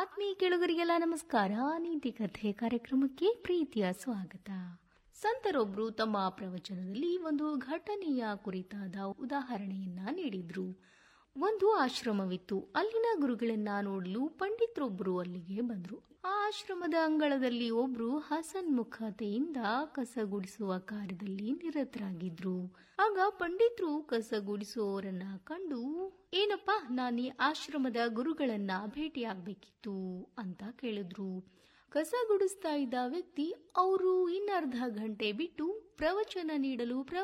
ಆತ್ಮೀಯ ಕೆಳಗರಿಗೆಲ್ಲ ನಮಸ್ಕಾರ ನೀತಿ ಕಥೆ ಕಾರ್ಯಕ್ರಮಕ್ಕೆ ಪ್ರೀತಿಯ ಸ್ವಾಗತ ಸಂತರೊಬ್ರು ತಮ್ಮ ಪ್ರವಚನದಲ್ಲಿ ಒಂದು ಘಟನೆಯ ಕುರಿತಾದ ಉದಾಹರಣೆಯನ್ನ ನೀಡಿದ್ರು ಒಂದು ಆಶ್ರಮವಿತ್ತು ಅಲ್ಲಿನ ಗುರುಗಳನ್ನ ನೋಡಲು ಪಂಡಿತರೊಬ್ರು ಅಲ್ಲಿಗೆ ಬಂದ್ರು ಆ ಆಶ್ರಮದ ಅಂಗಳದಲ್ಲಿ ಒಬ್ರು ಹಸನ್ಮುಖತೆಯಿಂದ ಕಸ ಗುಡಿಸುವ ಕಾರ್ಯದಲ್ಲಿ ನಿರತರಾಗಿದ್ರು ಆಗ ಪಂಡಿತರು ಕಸ ಗುಡಿಸುವವರನ್ನ ಕಂಡು ಏನಪ್ಪ ನಾನು ಈ ಆಶ್ರಮದ ಗುರುಗಳನ್ನ ಭೇಟಿಯಾಗಬೇಕಿತ್ತು ಅಂತ ಕೇಳಿದ್ರು ಕಸ ಗುಡಿಸ್ತಾ ಇದ್ದ ವ್ಯಕ್ತಿ ಅವರು ಇನ್ನರ್ಧ ಗಂಟೆ ಬಿಟ್ಟು ಪ್ರವಚನ ನೀಡಲು